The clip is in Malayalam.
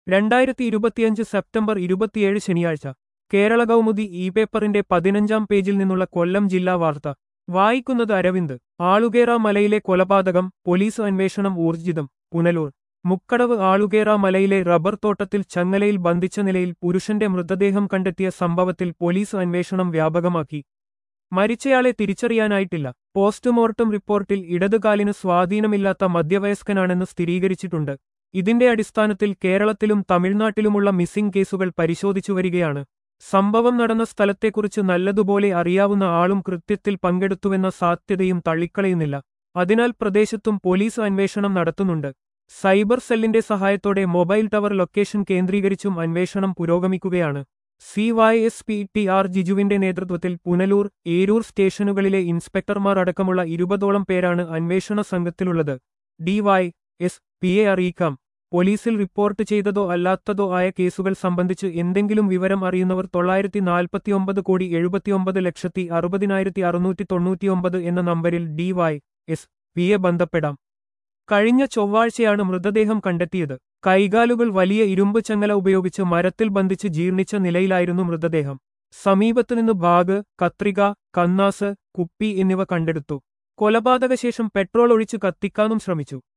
രണ്ടായിരത്തി ഇരുപത്തിയഞ്ച് സെപ്റ്റംബർ ഇരുപത്തിയേഴ് ശനിയാഴ്ച കേരള കൗമുദി ഇ പേപ്പറിന്റെ പതിനഞ്ചാം പേജിൽ നിന്നുള്ള കൊല്ലം ജില്ലാ വാർത്ത വായിക്കുന്നത് അരവിന്ദ് ആളുകേറ മലയിലെ കൊലപാതകം പോലീസ് അന്വേഷണം ഊർജിതം പുനലൂർ മുക്കടവ് ആളുകേറ മലയിലെ റബ്ബർ തോട്ടത്തിൽ ചങ്ങലയിൽ ബന്ധിച്ച നിലയിൽ പുരുഷന്റെ മൃതദേഹം കണ്ടെത്തിയ സംഭവത്തിൽ പോലീസ് അന്വേഷണം വ്യാപകമാക്കി മരിച്ചയാളെ തിരിച്ചറിയാനായിട്ടില്ല പോസ്റ്റ്മോർട്ടം റിപ്പോർട്ടിൽ ഇടതുകാലിന് സ്വാധീനമില്ലാത്ത മധ്യവയസ്കനാണെന്ന് സ്ഥിരീകരിച്ചിട്ടുണ്ട് ഇതിന്റെ അടിസ്ഥാനത്തിൽ കേരളത്തിലും തമിഴ്നാട്ടിലുമുള്ള മിസ്സിംഗ് കേസുകൾ പരിശോധിച്ചു വരികയാണ് സംഭവം നടന്ന സ്ഥലത്തെക്കുറിച്ച് നല്ലതുപോലെ അറിയാവുന്ന ആളും കൃത്യത്തിൽ പങ്കെടുത്തുവെന്ന സാധ്യതയും തള്ളിക്കളയുന്നില്ല അതിനാൽ പ്രദേശത്തും പോലീസ് അന്വേഷണം നടത്തുന്നുണ്ട് സൈബർ സെല്ലിന്റെ സഹായത്തോടെ മൊബൈൽ ടവർ ലൊക്കേഷൻ കേന്ദ്രീകരിച്ചും അന്വേഷണം പുരോഗമിക്കുകയാണ് C Y S P T R ജിജുവിന്റെ നേതൃത്വത്തിൽ പുനലൂർ ഏരൂർ സ്റ്റേഷനുകളിലെ ഇൻസ്പെക്ടർമാർ അടക്കമുള്ള ഇരുപതോളം പേരാണ് അന്വേഷണ സംഘത്തിലുള്ളത് ഡിവൈ എസ് പിയെ അറിയിക്കാം പോലീസിൽ റിപ്പോർട്ട് ചെയ്തതോ അല്ലാത്തതോ ആയ കേസുകൾ സംബന്ധിച്ച് എന്തെങ്കിലും വിവരം അറിയുന്നവർ തൊള്ളായിരത്തി നാൽപ്പത്തിയൊമ്പത് കോടി എഴുപത്തിയൊമ്പത് ലക്ഷത്തി അറുപതിനായിരത്തി അറുന്നൂറ്റി തൊണ്ണൂറ്റിയൊമ്പത് എന്ന നമ്പരിൽ ഡിവൈ എസ് പിയെ ബന്ധപ്പെടാം കഴിഞ്ഞ ചൊവ്വാഴ്ചയാണ് മൃതദേഹം കണ്ടെത്തിയത് കൈകാലുകൾ വലിയ ഇരുമ്പ് ചങ്ങല ഉപയോഗിച്ച് മരത്തിൽ ബന്ധിച്ച് ജീർണിച്ച നിലയിലായിരുന്നു മൃതദേഹം സമീപത്തുനിന്ന് ബാഗ് കത്രിക കന്നാസ് കുപ്പി എന്നിവ കണ്ടെടുത്തു കൊലപാതകശേഷം പെട്രോൾ ഒഴിച്ച് കത്തിക്കാനും ശ്രമിച്ചു